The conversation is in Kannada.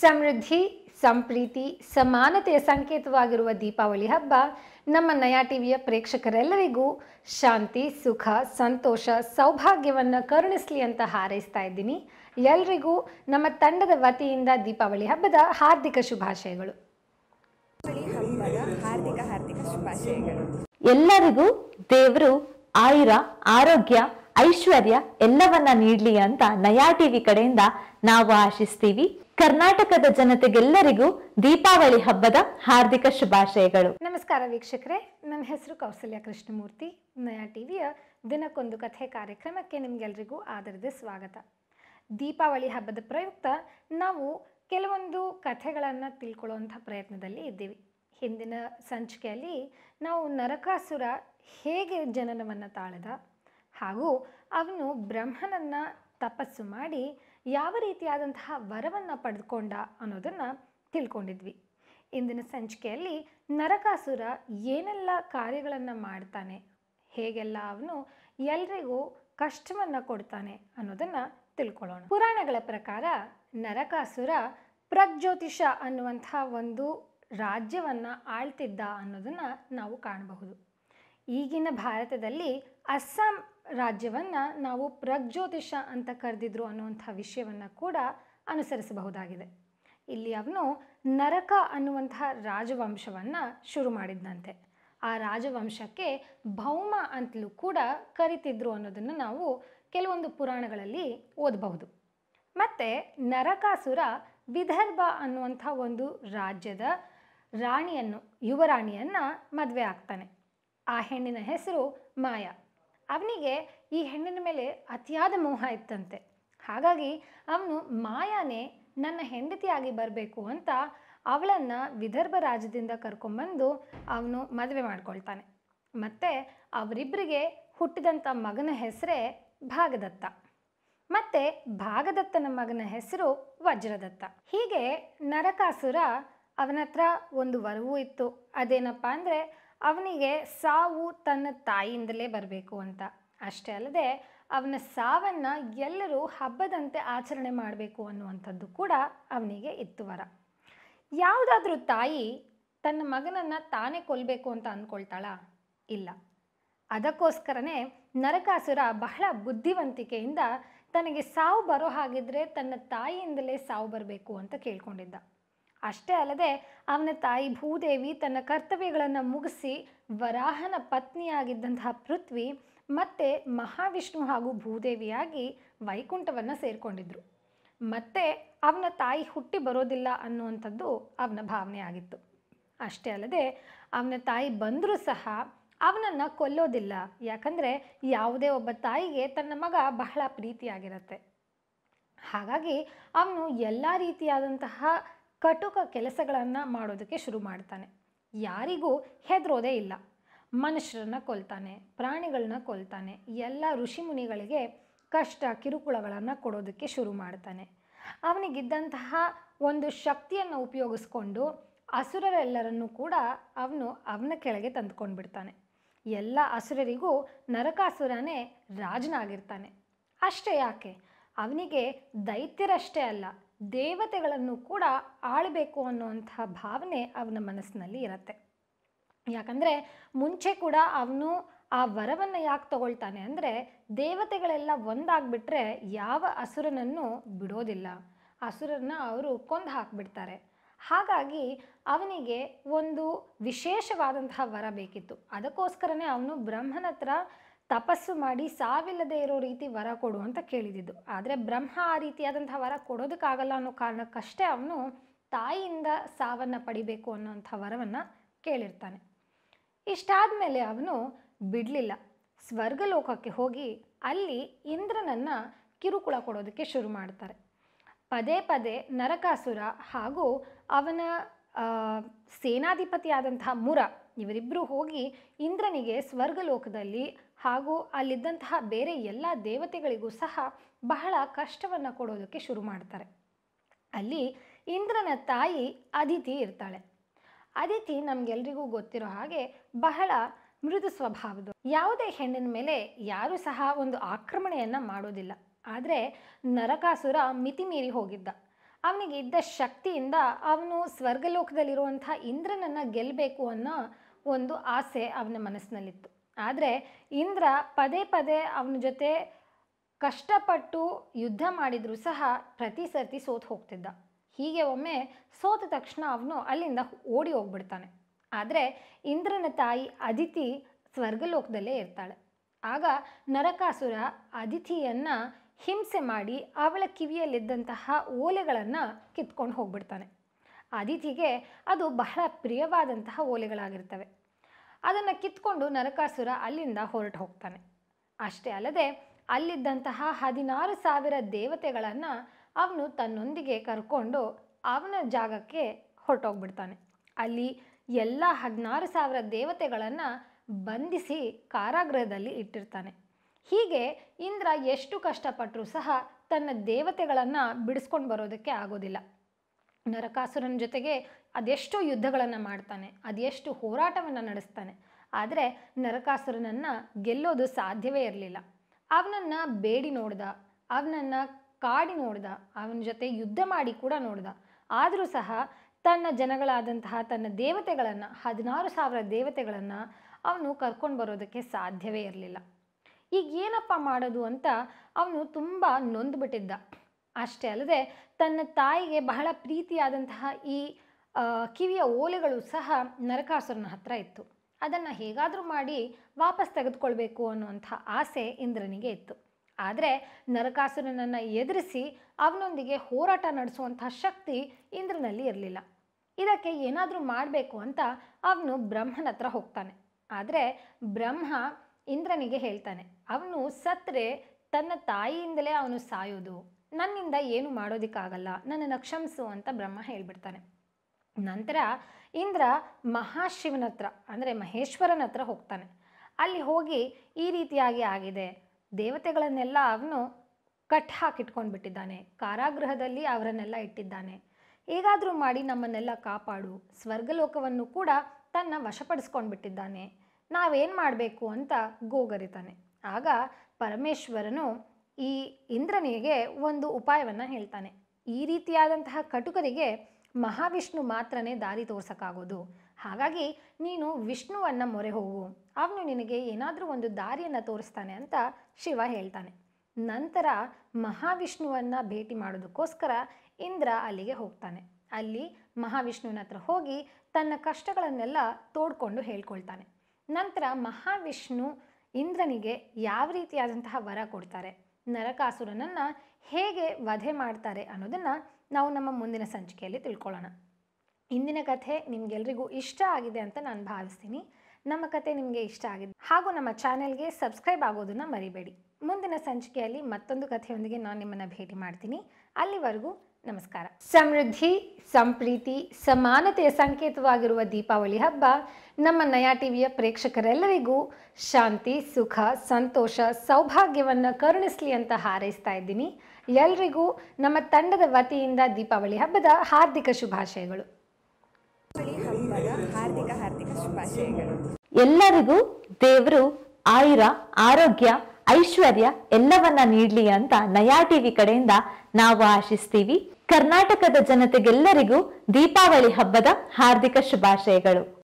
ಸಮೃದ್ಧಿ ಸಂಪ್ರೀತಿ ಸಮಾನತೆಯ ಸಂಕೇತವಾಗಿರುವ ದೀಪಾವಳಿ ಹಬ್ಬ ನಮ್ಮ ನಯಾ ಟಿವಿಯ ಪ್ರೇಕ್ಷಕರೆಲ್ಲರಿಗೂ ಶಾಂತಿ ಸುಖ ಸಂತೋಷ ಸೌಭಾಗ್ಯವನ್ನು ಕರುಣಿಸಲಿ ಅಂತ ಹಾರೈಸ್ತಾ ಇದ್ದೀನಿ ಎಲ್ರಿಗೂ ನಮ್ಮ ತಂಡದ ವತಿಯಿಂದ ದೀಪಾವಳಿ ಹಬ್ಬದ ಹಾರ್ದಿಕ ಶುಭಾಶಯಗಳು ದೀಪಾವಳಿ ಹಬ್ಬದ ಹಾರ್ದಿಕ ಹಾರ್ದಿಕ ಶುಭಾಶಯಗಳು ಎಲ್ಲರಿಗೂ ದೇವರು ಆಯುರ ಆರೋಗ್ಯ ಐಶ್ವರ್ಯ ಎಲ್ಲವನ್ನ ನೀಡ್ಲಿ ಅಂತ ನಯಾ ಟಿವಿ ಕಡೆಯಿಂದ ನಾವು ಆಶಿಸ್ತೀವಿ ಕರ್ನಾಟಕದ ಜನತೆಗೆಲ್ಲರಿಗೂ ದೀಪಾವಳಿ ಹಬ್ಬದ ಹಾರ್ದಿಕ ಶುಭಾಶಯಗಳು ನಮಸ್ಕಾರ ವೀಕ್ಷಕರೇ ನನ್ನ ಹೆಸರು ಕೌಸಲ್ಯ ಕೃಷ್ಣಮೂರ್ತಿ ನಯಾ ಟಿವಿಯ ದಿನಕ್ಕೊಂದು ಕಥೆ ಕಾರ್ಯಕ್ರಮಕ್ಕೆ ನಿಮಗೆಲ್ರಿಗೂ ಆದರದ ಸ್ವಾಗತ ದೀಪಾವಳಿ ಹಬ್ಬದ ಪ್ರಯುಕ್ತ ನಾವು ಕೆಲವೊಂದು ಕಥೆಗಳನ್ನು ತಿಳ್ಕೊಳ್ಳುವಂಥ ಪ್ರಯತ್ನದಲ್ಲಿ ಇದ್ದೀವಿ ಹಿಂದಿನ ಸಂಚಿಕೆಯಲ್ಲಿ ನಾವು ನರಕಾಸುರ ಹೇಗೆ ಜನನವನ್ನು ತಾಳದ ಹಾಗೂ ಅವನು ಬ್ರಹ್ಮನನ್ನು ತಪಸ್ಸು ಮಾಡಿ ಯಾವ ರೀತಿಯಾದಂತಹ ವರವನ್ನು ಪಡೆದುಕೊಂಡ ಅನ್ನೋದನ್ನು ತಿಳ್ಕೊಂಡಿದ್ವಿ ಇಂದಿನ ಸಂಚಿಕೆಯಲ್ಲಿ ನರಕಾಸುರ ಏನೆಲ್ಲ ಕಾರ್ಯಗಳನ್ನು ಮಾಡ್ತಾನೆ ಹೇಗೆಲ್ಲ ಅವನು ಎಲ್ರಿಗೂ ಕಷ್ಟವನ್ನು ಕೊಡ್ತಾನೆ ಅನ್ನೋದನ್ನು ತಿಳ್ಕೊಳ್ಳೋಣ ಪುರಾಣಗಳ ಪ್ರಕಾರ ನರಕಾಸುರ ಪ್ರಜ್ಯೋತಿಷ ಅನ್ನುವಂಥ ಒಂದು ರಾಜ್ಯವನ್ನು ಆಳ್ತಿದ್ದ ಅನ್ನೋದನ್ನು ನಾವು ಕಾಣಬಹುದು ಈಗಿನ ಭಾರತದಲ್ಲಿ ಅಸ್ಸಾಂ ರಾಜ್ಯವನ್ನು ನಾವು ಪ್ರಜ್ಯೋತಿಷ ಅಂತ ಕರೆದಿದ್ರು ಅನ್ನುವಂಥ ವಿಷಯವನ್ನು ಕೂಡ ಅನುಸರಿಸಬಹುದಾಗಿದೆ ಇಲ್ಲಿ ಅವನು ನರಕ ಅನ್ನುವಂಥ ರಾಜವಂಶವನ್ನು ಶುರು ಮಾಡಿದ್ದಂತೆ ಆ ರಾಜವಂಶಕ್ಕೆ ಭೌಮ ಅಂತಲೂ ಕೂಡ ಕರಿತಿದ್ರು ಅನ್ನೋದನ್ನು ನಾವು ಕೆಲವೊಂದು ಪುರಾಣಗಳಲ್ಲಿ ಓದಬಹುದು ಮತ್ತು ನರಕಾಸುರ ವಿದರ್ಭ ಅನ್ನುವಂಥ ಒಂದು ರಾಜ್ಯದ ರಾಣಿಯನ್ನು ಯುವರಾಣಿಯನ್ನು ಮದುವೆ ಆಗ್ತಾನೆ ಆ ಹೆಣ್ಣಿನ ಹೆಸರು ಮಾಯಾ ಅವನಿಗೆ ಈ ಹೆಣ್ಣಿನ ಮೇಲೆ ಅತಿಯಾದ ಮೋಹ ಇತ್ತಂತೆ ಹಾಗಾಗಿ ಅವನು ಮಾಯಾನೇ ನನ್ನ ಹೆಂಡತಿಯಾಗಿ ಬರಬೇಕು ಅಂತ ಅವಳನ್ನು ವಿದರ್ಭ ರಾಜ್ಯದಿಂದ ಕರ್ಕೊಂಬಂದು ಅವನು ಮದುವೆ ಮಾಡ್ಕೊಳ್ತಾನೆ ಮತ್ತು ಅವರಿಬ್ಬರಿಗೆ ಹುಟ್ಟಿದಂಥ ಮಗನ ಹೆಸರೇ ಭಾಗದತ್ತ ಮತ್ತು ಭಾಗದತ್ತನ ಮಗನ ಹೆಸರು ವಜ್ರದತ್ತ ಹೀಗೆ ನರಕಾಸುರ ಅವನ ಹತ್ರ ಒಂದು ವರವೂ ಇತ್ತು ಅದೇನಪ್ಪ ಅಂದರೆ ಅವನಿಗೆ ಸಾವು ತನ್ನ ತಾಯಿಯಿಂದಲೇ ಬರಬೇಕು ಅಂತ ಅಷ್ಟೇ ಅಲ್ಲದೆ ಅವನ ಸಾವನ್ನು ಎಲ್ಲರೂ ಹಬ್ಬದಂತೆ ಆಚರಣೆ ಮಾಡಬೇಕು ಅನ್ನುವಂಥದ್ದು ಕೂಡ ಅವನಿಗೆ ಇತ್ತು ವರ ಯಾವುದಾದ್ರೂ ತಾಯಿ ತನ್ನ ಮಗನನ್ನು ತಾನೇ ಕೊಲ್ಲಬೇಕು ಅಂತ ಅಂದ್ಕೊಳ್ತಾಳ ಇಲ್ಲ ಅದಕ್ಕೋಸ್ಕರನೇ ನರಕಾಸುರ ಬಹಳ ಬುದ್ಧಿವಂತಿಕೆಯಿಂದ ತನಗೆ ಸಾವು ಬರೋ ಹಾಗಿದ್ರೆ ತನ್ನ ತಾಯಿಯಿಂದಲೇ ಸಾವು ಬರಬೇಕು ಅಂತ ಕೇಳ್ಕೊಂಡಿದ್ದ ಅಷ್ಟೇ ಅಲ್ಲದೆ ಅವನ ತಾಯಿ ಭೂದೇವಿ ತನ್ನ ಕರ್ತವ್ಯಗಳನ್ನು ಮುಗಿಸಿ ವರಾಹನ ಪತ್ನಿಯಾಗಿದ್ದಂತಹ ಪೃಥ್ವಿ ಮತ್ತೆ ಮಹಾವಿಷ್ಣು ಹಾಗೂ ಭೂದೇವಿಯಾಗಿ ವೈಕುಂಠವನ್ನು ಸೇರಿಕೊಂಡಿದ್ರು ಮತ್ತೆ ಅವನ ತಾಯಿ ಹುಟ್ಟಿ ಬರೋದಿಲ್ಲ ಅನ್ನುವಂಥದ್ದು ಅವನ ಭಾವನೆ ಆಗಿತ್ತು ಅಷ್ಟೇ ಅಲ್ಲದೆ ಅವನ ತಾಯಿ ಬಂದರೂ ಸಹ ಅವನನ್ನು ಕೊಲ್ಲೋದಿಲ್ಲ ಯಾಕಂದರೆ ಯಾವುದೇ ಒಬ್ಬ ತಾಯಿಗೆ ತನ್ನ ಮಗ ಬಹಳ ಪ್ರೀತಿಯಾಗಿರುತ್ತೆ ಹಾಗಾಗಿ ಅವನು ಎಲ್ಲ ರೀತಿಯಾದಂತಹ ಕಟುಕ ಕೆಲಸಗಳನ್ನು ಮಾಡೋದಕ್ಕೆ ಶುರು ಮಾಡ್ತಾನೆ ಯಾರಿಗೂ ಹೆದರೋದೇ ಇಲ್ಲ ಮನುಷ್ಯರನ್ನ ಕೊಲ್ತಾನೆ ಪ್ರಾಣಿಗಳನ್ನ ಕೊಲ್ತಾನೆ ಎಲ್ಲ ಋಷಿಮುನಿಗಳಿಗೆ ಕಷ್ಟ ಕಿರುಕುಳಗಳನ್ನು ಕೊಡೋದಕ್ಕೆ ಶುರು ಮಾಡ್ತಾನೆ ಅವನಿಗಿದ್ದಂತಹ ಒಂದು ಶಕ್ತಿಯನ್ನು ಉಪಯೋಗಿಸ್ಕೊಂಡು ಅಸುರರೆಲ್ಲರನ್ನೂ ಕೂಡ ಅವನು ಅವನ ಕೆಳಗೆ ತಂದುಕೊಂಡು ಬಿಡ್ತಾನೆ ಎಲ್ಲ ಅಸುರರಿಗೂ ನರಕಾಸುರನೇ ರಾಜನಾಗಿರ್ತಾನೆ ಅಷ್ಟೇ ಯಾಕೆ ಅವನಿಗೆ ದೈತ್ಯರಷ್ಟೇ ಅಲ್ಲ ದೇವತೆಗಳನ್ನು ಕೂಡ ಆಳಬೇಕು ಅನ್ನುವಂತಹ ಭಾವನೆ ಅವನ ಮನಸ್ಸಿನಲ್ಲಿ ಇರುತ್ತೆ ಯಾಕಂದರೆ ಮುಂಚೆ ಕೂಡ ಅವನು ಆ ವರವನ್ನು ಯಾಕೆ ತಗೊಳ್ತಾನೆ ಅಂದರೆ ದೇವತೆಗಳೆಲ್ಲ ಒಂದಾಗ್ಬಿಟ್ರೆ ಯಾವ ಅಸುರನನ್ನು ಬಿಡೋದಿಲ್ಲ ಅಸುರನ್ನ ಅವರು ಕೊಂದು ಹಾಕಿಬಿಡ್ತಾರೆ ಹಾಗಾಗಿ ಅವನಿಗೆ ಒಂದು ವಿಶೇಷವಾದಂತಹ ವರ ಬೇಕಿತ್ತು ಅದಕ್ಕೋಸ್ಕರನೇ ಅವನು ಬ್ರಹ್ಮನ ಹತ್ರ ತಪಸ್ಸು ಮಾಡಿ ಸಾವಿಲ್ಲದೆ ಇರೋ ರೀತಿ ವರ ಕೊಡು ಅಂತ ಕೇಳಿದಿದ್ದು ಆದರೆ ಬ್ರಹ್ಮ ಆ ರೀತಿಯಾದಂಥ ವರ ಕೊಡೋದಕ್ಕಾಗಲ್ಲ ಅನ್ನೋ ಕಾರಣಕ್ಕಷ್ಟೇ ಅವನು ತಾಯಿಯಿಂದ ಸಾವನ್ನು ಪಡಿಬೇಕು ಅನ್ನೋಂಥ ವರವನ್ನು ಕೇಳಿರ್ತಾನೆ ಇಷ್ಟಾದ ಮೇಲೆ ಅವನು ಬಿಡಲಿಲ್ಲ ಸ್ವರ್ಗಲೋಕಕ್ಕೆ ಹೋಗಿ ಅಲ್ಲಿ ಇಂದ್ರನನ್ನು ಕಿರುಕುಳ ಕೊಡೋದಕ್ಕೆ ಶುರು ಮಾಡ್ತಾರೆ ಪದೇ ಪದೇ ನರಕಾಸುರ ಹಾಗೂ ಅವನ ಸೇನಾಧಿಪತಿಯಾದಂತಹ ಮುರ ಇವರಿಬ್ಬರು ಹೋಗಿ ಇಂದ್ರನಿಗೆ ಸ್ವರ್ಗಲೋಕದಲ್ಲಿ ಹಾಗೂ ಅಲ್ಲಿದ್ದಂತಹ ಬೇರೆ ಎಲ್ಲ ದೇವತೆಗಳಿಗೂ ಸಹ ಬಹಳ ಕಷ್ಟವನ್ನು ಕೊಡೋದಕ್ಕೆ ಶುರು ಮಾಡ್ತಾರೆ ಅಲ್ಲಿ ಇಂದ್ರನ ತಾಯಿ ಅದಿತಿ ಇರ್ತಾಳೆ ಅದಿತಿ ನಮಗೆಲ್ರಿಗೂ ಗೊತ್ತಿರೋ ಹಾಗೆ ಬಹಳ ಮೃದು ಸ್ವಭಾವದ ಯಾವುದೇ ಹೆಣ್ಣಿನ ಮೇಲೆ ಯಾರೂ ಸಹ ಒಂದು ಆಕ್ರಮಣೆಯನ್ನು ಮಾಡೋದಿಲ್ಲ ಆದರೆ ನರಕಾಸುರ ಮಿತಿ ಮೀರಿ ಹೋಗಿದ್ದ ಅವನಿಗೆ ಇದ್ದ ಶಕ್ತಿಯಿಂದ ಅವನು ಸ್ವರ್ಗಲೋಕದಲ್ಲಿರುವಂಥ ಇಂದ್ರನನ್ನು ಗೆಲ್ಲಬೇಕು ಅನ್ನೋ ಒಂದು ಆಸೆ ಅವನ ಮನಸ್ಸಿನಲ್ಲಿತ್ತು ಆದರೆ ಇಂದ್ರ ಪದೇ ಪದೇ ಅವನ ಜೊತೆ ಕಷ್ಟಪಟ್ಟು ಯುದ್ಧ ಮಾಡಿದರೂ ಸಹ ಪ್ರತಿ ಸರ್ತಿ ಸೋತು ಹೋಗ್ತಿದ್ದ ಹೀಗೆ ಒಮ್ಮೆ ಸೋತ ತಕ್ಷಣ ಅವನು ಅಲ್ಲಿಂದ ಓಡಿ ಹೋಗ್ಬಿಡ್ತಾನೆ ಆದರೆ ಇಂದ್ರನ ತಾಯಿ ಅದಿತಿ ಸ್ವರ್ಗಲೋಕದಲ್ಲೇ ಇರ್ತಾಳೆ ಆಗ ನರಕಾಸುರ ಅದಿತಿಯನ್ನು ಹಿಂಸೆ ಮಾಡಿ ಅವಳ ಕಿವಿಯಲ್ಲಿದ್ದಂತಹ ಓಲೆಗಳನ್ನು ಕಿತ್ಕೊಂಡು ಹೋಗ್ಬಿಡ್ತಾನೆ ಅದಿತಿಗೆ ಅದು ಬಹಳ ಪ್ರಿಯವಾದಂತಹ ಓಲೆಗಳಾಗಿರ್ತವೆ ಅದನ್ನು ಕಿತ್ಕೊಂಡು ನರಕಾಸುರ ಅಲ್ಲಿಂದ ಹೊರಟು ಹೋಗ್ತಾನೆ ಅಷ್ಟೇ ಅಲ್ಲದೆ ಅಲ್ಲಿದ್ದಂತಹ ಹದಿನಾರು ಸಾವಿರ ದೇವತೆಗಳನ್ನು ಅವನು ತನ್ನೊಂದಿಗೆ ಕರ್ಕೊಂಡು ಅವನ ಜಾಗಕ್ಕೆ ಹೊರಟೋಗ್ಬಿಡ್ತಾನೆ ಅಲ್ಲಿ ಎಲ್ಲ ಹದಿನಾರು ಸಾವಿರ ದೇವತೆಗಳನ್ನು ಬಂಧಿಸಿ ಕಾರಾಗೃಹದಲ್ಲಿ ಇಟ್ಟಿರ್ತಾನೆ ಹೀಗೆ ಇಂದ್ರ ಎಷ್ಟು ಕಷ್ಟಪಟ್ಟರೂ ಸಹ ತನ್ನ ದೇವತೆಗಳನ್ನು ಬಿಡಿಸ್ಕೊಂಡು ಬರೋದಕ್ಕೆ ಆಗೋದಿಲ್ಲ ನರಕಾಸುರನ ಜೊತೆಗೆ ಅದೆಷ್ಟೋ ಯುದ್ಧಗಳನ್ನು ಮಾಡ್ತಾನೆ ಅದೆಷ್ಟು ಹೋರಾಟವನ್ನು ನಡೆಸ್ತಾನೆ ಆದರೆ ನರಕಾಸುರನನ್ನು ಗೆಲ್ಲೋದು ಸಾಧ್ಯವೇ ಇರಲಿಲ್ಲ ಅವನನ್ನು ಬೇಡಿ ನೋಡ್ದ ಅವನನ್ನು ಕಾಡಿ ನೋಡ್ದ ಅವನ ಜೊತೆ ಯುದ್ಧ ಮಾಡಿ ಕೂಡ ನೋಡ್ದ ಆದರೂ ಸಹ ತನ್ನ ಜನಗಳಾದಂತಹ ತನ್ನ ದೇವತೆಗಳನ್ನು ಹದಿನಾರು ಸಾವಿರ ದೇವತೆಗಳನ್ನು ಅವನು ಕರ್ಕೊಂಡು ಬರೋದಕ್ಕೆ ಸಾಧ್ಯವೇ ಇರಲಿಲ್ಲ ಈಗ ಏನಪ್ಪ ಮಾಡೋದು ಅಂತ ಅವನು ತುಂಬ ನೊಂದುಬಿಟ್ಟಿದ್ದ ಅಷ್ಟೇ ಅಲ್ಲದೆ ತನ್ನ ತಾಯಿಗೆ ಬಹಳ ಪ್ರೀತಿಯಾದಂತಹ ಈ ಆ, ಕಿವಿಯ ಓಲೆಗಳು ಸಹ ನರಕಾಸುರನ ಹತ್ರ ಇತ್ತು ಅದನ್ನು ಹೇಗಾದರೂ ಮಾಡಿ ವಾಪಸ್ ತೆಗೆದುಕೊಳ್ಬೇಕು ಅನ್ನುವಂಥ ಆಸೆ ಇಂದ್ರನಿಗೆ ಇತ್ತು ಆದರೆ ನರಕಾಸುರನನ್ನು ಎದುರಿಸಿ ಅವನೊಂದಿಗೆ ಹೋರಾಟ ನಡೆಸುವಂಥ ಶಕ್ತಿ ಇಂದ್ರನಲ್ಲಿ ಇರಲಿಲ್ಲ ಇದಕ್ಕೆ ಏನಾದರೂ ಮಾಡಬೇಕು ಅಂತ ಅವನು ಬ್ರಹ್ಮನ ಹತ್ರ ಹೋಗ್ತಾನೆ ಆದರೆ ಬ್ರಹ್ಮ ಇಂದ್ರನಿಗೆ ಹೇಳ್ತಾನೆ ಅವನು ಸತ್ತರೆ ತನ್ನ ತಾಯಿಯಿಂದಲೇ ಅವನು ಸಾಯೋದು ನನ್ನಿಂದ ಏನು ಮಾಡೋದಕ್ಕಾಗಲ್ಲ ನನ್ನನ್ನು ಕ್ಷಮಿಸು ಅಂತ ಬ್ರಹ್ಮ ಹೇಳ್ಬಿಡ್ತಾನೆ ನಂತರ ಇಂದ್ರ ಮಹಾಶಿವನ ಹತ್ರ ಅಂದರೆ ಮಹೇಶ್ವರನ ಹತ್ರ ಹೋಗ್ತಾನೆ ಅಲ್ಲಿ ಹೋಗಿ ಈ ರೀತಿಯಾಗಿ ಆಗಿದೆ ದೇವತೆಗಳನ್ನೆಲ್ಲ ಅವನು ಕಟ್ ಹಾಕಿಟ್ಕೊಂಡು ಬಿಟ್ಟಿದ್ದಾನೆ ಕಾರಾಗೃಹದಲ್ಲಿ ಅವರನ್ನೆಲ್ಲ ಇಟ್ಟಿದ್ದಾನೆ ಹೇಗಾದರೂ ಮಾಡಿ ನಮ್ಮನ್ನೆಲ್ಲ ಕಾಪಾಡು ಸ್ವರ್ಗಲೋಕವನ್ನು ಕೂಡ ತನ್ನ ವಶಪಡಿಸ್ಕೊಂಡು ಬಿಟ್ಟಿದ್ದಾನೆ ನಾವೇನು ಮಾಡಬೇಕು ಅಂತ ಗೋಗರಿತಾನೆ ಆಗ ಪರಮೇಶ್ವರನು ಈ ಇಂದ್ರನಿಗೆ ಒಂದು ಉಪಾಯವನ್ನು ಹೇಳ್ತಾನೆ ಈ ರೀತಿಯಾದಂತಹ ಕಟುಕರಿಗೆ ಮಹಾವಿಷ್ಣು ಮಾತ್ರನೇ ದಾರಿ ತೋರ್ಸಕ್ಕಾಗೋದು ಹಾಗಾಗಿ ನೀನು ವಿಷ್ಣುವನ್ನು ಮೊರೆ ಹೋಗು ಅವನು ನಿನಗೆ ಏನಾದರೂ ಒಂದು ದಾರಿಯನ್ನು ತೋರಿಸ್ತಾನೆ ಅಂತ ಶಿವ ಹೇಳ್ತಾನೆ ನಂತರ ಮಹಾವಿಷ್ಣುವನ್ನು ಭೇಟಿ ಮಾಡೋದಕ್ಕೋಸ್ಕರ ಇಂದ್ರ ಅಲ್ಲಿಗೆ ಹೋಗ್ತಾನೆ ಅಲ್ಲಿ ಮಹಾವಿಷ್ಣುವಿನ ಹತ್ರ ಹೋಗಿ ತನ್ನ ಕಷ್ಟಗಳನ್ನೆಲ್ಲ ತೋಡ್ಕೊಂಡು ಹೇಳ್ಕೊಳ್ತಾನೆ ನಂತರ ಮಹಾವಿಷ್ಣು ಇಂದ್ರನಿಗೆ ಯಾವ ರೀತಿಯಾದಂತಹ ವರ ಕೊಡ್ತಾರೆ ನರಕಾಸುರನನ್ನು ಹೇಗೆ ವಧೆ ಮಾಡ್ತಾರೆ ಅನ್ನೋದನ್ನು ನಾವು ನಮ್ಮ ಮುಂದಿನ ಸಂಚಿಕೆಯಲ್ಲಿ ತಿಳ್ಕೊಳ್ಳೋಣ ಇಂದಿನ ಕಥೆ ನಿಮಗೆಲ್ರಿಗೂ ಇಷ್ಟ ಆಗಿದೆ ಅಂತ ನಾನು ಭಾವಿಸ್ತೀನಿ ನಮ್ಮ ಕತೆ ನಿಮಗೆ ಇಷ್ಟ ಆಗಿದೆ ಹಾಗೂ ನಮ್ಮ ಚಾನೆಲ್ಗೆ ಸಬ್ಸ್ಕ್ರೈಬ್ ಆಗೋದನ್ನು ಮರಿಬೇಡಿ ಮುಂದಿನ ಸಂಚಿಕೆಯಲ್ಲಿ ಮತ್ತೊಂದು ಕಥೆಯೊಂದಿಗೆ ನಾನು ನಿಮ್ಮನ್ನು ಭೇಟಿ ಮಾಡ್ತೀನಿ ಅಲ್ಲಿವರೆಗೂ ನಮಸ್ಕಾರ ಸಮೃದ್ಧಿ ಸಂಪ್ರೀತಿ ಸಮಾನತೆಯ ಸಂಕೇತವಾಗಿರುವ ದೀಪಾವಳಿ ಹಬ್ಬ ನಮ್ಮ ನಯಾ ಟಿವಿಯ ಪ್ರೇಕ್ಷಕರೆಲ್ಲರಿಗೂ ಶಾಂತಿ ಸುಖ ಸಂತೋಷ ಸೌಭಾಗ್ಯವನ್ನು ಕರುಣಿಸಲಿ ಅಂತ ಹಾರೈಸ್ತಾ ಇದ್ದೀನಿ ಎಲ್ರಿಗೂ ನಮ್ಮ ತಂಡದ ವತಿಯಿಂದ ದೀಪಾವಳಿ ಹಬ್ಬದ ಹಾರ್ದಿಕ ಶುಭಾಶಯಗಳು ದೀಪಾವಳಿ ಹಬ್ಬದ ಹಾರ್ದಿಕ ಹಾರ್ದಿಕ ಶುಭಾಶಯಗಳು ಎಲ್ಲರಿಗೂ ದೇವರು ಆಯುರ ಆರೋಗ್ಯ ಐಶ್ವರ್ಯ ಎಲ್ಲವನ್ನ ನೀಡ್ಲಿ ಅಂತ ನಯಾ ಟಿವಿ ಕಡೆಯಿಂದ ನಾವು ಆಶಿಸ್ತೀವಿ ಕರ್ನಾಟಕದ ಜನತೆಗೆಲ್ಲರಿಗೂ ದೀಪಾವಳಿ ಹಬ್ಬದ ಹಾರ್ದಿಕ ಶುಭಾಶಯಗಳು